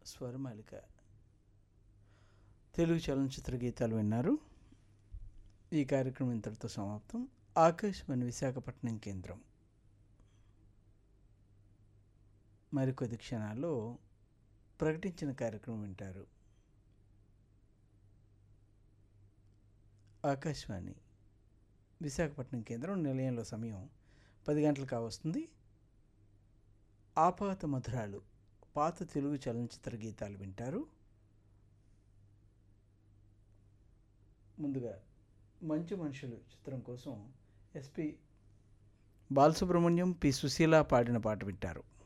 స్వరమాలిక తెలుగు చలనచిత్ర గీతాలు విన్నారు ఈ కార్యక్రమం ఇంతటితో సమాప్తం ఆకాశవాణి విశాఖపట్నం కేంద్రం మరికొద్ది క్షణాల్లో ప్రకటించిన కార్యక్రమం వింటారు ఆకాశవాణి విశాఖపట్నం కేంద్రం నిలయంలో సమయం పది గంటలు కావస్తుంది ఆపాత మధురాలు పాత తెలుగు చలనచిత్ర గీతాలు వింటారు ముందుగా మంచు మనుషులు చిత్రం కోసం ఎస్పి బాలసుబ్రహ్మణ్యం పి సుశీల పాడిన పాట వింటారు